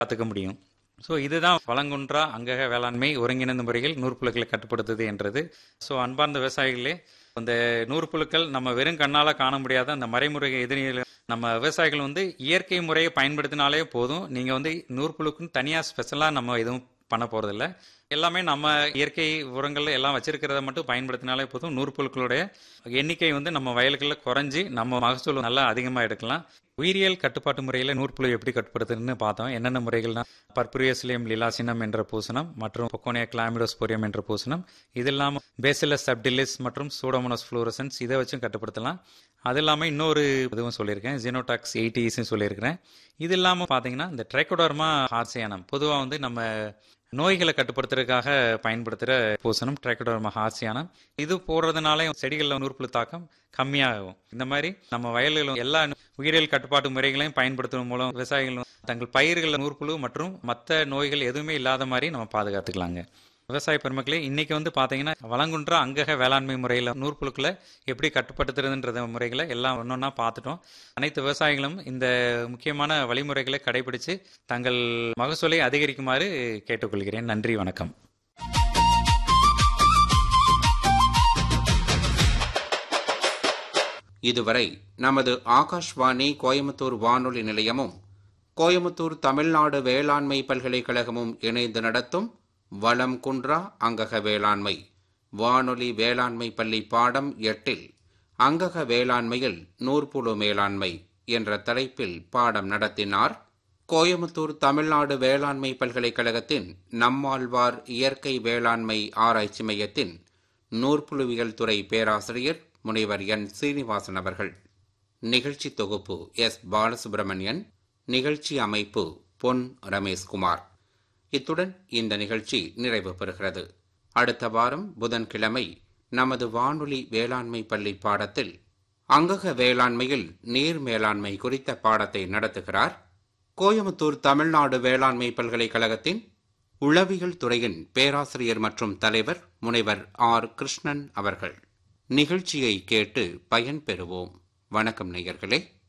பார்த்துக்க முடியும் ஸோ இதுதான் வளங்குன்றா அங்கக வேளாண்மை ஒருங்கிணைந்த முறையில் நூற்புழுக்களை கட்டுப்படுத்துது என்றது ஸோ அன்பார்ந்த விவசாயிகளே இந்த நூற்புழுக்கள் நம்ம வெறும் கண்ணால் காண முடியாத அந்த மறைமுறை எதிரிகள் நம்ம விவசாயிகள் வந்து இயற்கை முறையை பயன்படுத்தினாலே போதும் நீங்கள் வந்து நூற்புழுக்குன்னு தனியாக ஸ்பெஷலாக நம்ம எதுவும் பண்ண போகிறதில்ல எல்லாமே நம்ம இயற்கை உரங்கள் எல்லாம் வச்சிருக்கிறத மட்டும் பயன்படுத்தினாலே போதும் நூற்புழுக்களுடைய எண்ணிக்கை வந்து நம்ம வயல்களில் குறைஞ்சி நம்ம மகசூல் நல்லா அதிகமாக எடுக்கலாம் உயிரியல் கட்டுப்பாட்டு முறையில் நூற்புழு எப்படி கட்டுப்படுத்துன்னு பார்த்தோம் என்னென்ன முறைகள்னா பர்புரியஸ்லியம் லிலாசினம் என்ற பூசணம் மற்றும் பொக்கோனியா கிளாமிடோஸ்போரியம் என்ற பூசணம் இது இல்லாமல் பேசிலஸ் சப்டிலிஸ் மற்றும் சூடோமோனஸ் ஃப்ளூரசன்ஸ் இதை வச்சும் கட்டுப்படுத்தலாம் அது இல்லாமல் இன்னொரு இதுவும் சொல்லியிருக்கேன் ஜீனோடாக்ஸ் எயிட்டிஸும் சொல்லியிருக்கிறேன் இது இல்லாமல் பார்த்தீங்கன்னா இந்த ட்ரைகோடர்மா ஹார்சியானம் பொதுவாக வந்து நம்ம நோய்களை கட்டுப்படுத்துறதுக்காக பயன்படுத்துகிற பூசணம் ட்ரைகோடர்மா ஹார்சியானம் இது போடுறதுனால செடிகளில் நூற்புழு தாக்கம் கம்மியாகும் இந்த மாதிரி நம்ம வயல்களும் எல்லா உயிரியல் கட்டுப்பாட்டு முறைகளையும் பயன்படுத்துவதன் மூலம் விவசாயிகளும் தங்கள் பயிர்களில் நூற்புழு மற்றும் மற்ற நோய்கள் எதுவுமே இல்லாத மாதிரி நம்ம பாதுகாத்துக்கலாங்க விவசாய பெருமக்களே இன்னைக்கு வந்து பார்த்தீங்கன்னா வளங்குன்ற அங்கக வேளாண்மை முறையில் நூற்புழுக்களை எப்படி கட்டுப்படுத்துறதுன்ற முறைகளை எல்லாம் ஒன்றொன்னா பார்த்துட்டோம் அனைத்து விவசாயிகளும் இந்த முக்கியமான வழிமுறைகளை கடைபிடித்து தங்கள் மகசூலை அதிகரிக்குமாறு கேட்டுக்கொள்கிறேன் நன்றி வணக்கம் இதுவரை நமது ஆகாஷ்வாணி கோயம்புத்தூர் வானொலி நிலையமும் கோயம்புத்தூர் தமிழ்நாடு வேளாண்மை பல்கலைக்கழகமும் இணைந்து நடத்தும் வளம் குன்றா அங்கக வேளாண்மை வானொலி வேளாண்மை பள்ளி பாடம் எட்டில் அங்கக வேளாண்மையில் நூற்புழு மேலாண்மை என்ற தலைப்பில் பாடம் நடத்தினார் கோயம்புத்தூர் தமிழ்நாடு வேளாண்மை பல்கலைக்கழகத்தின் நம்மாழ்வார் இயற்கை வேளாண்மை ஆராய்ச்சி மையத்தின் நூற்புழுவியல் துறை பேராசிரியர் முனைவர் என் சீனிவாசன் அவர்கள் நிகழ்ச்சி தொகுப்பு எஸ் பாலசுப்பிரமணியன் நிகழ்ச்சி அமைப்பு பொன் ரமேஷ்குமார் இத்துடன் இந்த நிகழ்ச்சி நிறைவு பெறுகிறது அடுத்த வாரம் புதன்கிழமை நமது வானொலி வேளாண்மை பள்ளி பாடத்தில் அங்கக வேளாண்மையில் நீர் மேலாண்மை குறித்த பாடத்தை நடத்துகிறார் கோயம்புத்தூர் தமிழ்நாடு வேளாண்மை பல்கலைக்கழகத்தின் உளவியல் துறையின் பேராசிரியர் மற்றும் தலைவர் முனைவர் ஆர் கிருஷ்ணன் அவர்கள் நிகழ்ச்சியை கேட்டு பயன்பெறுவோம் வணக்கம் நேயர்களே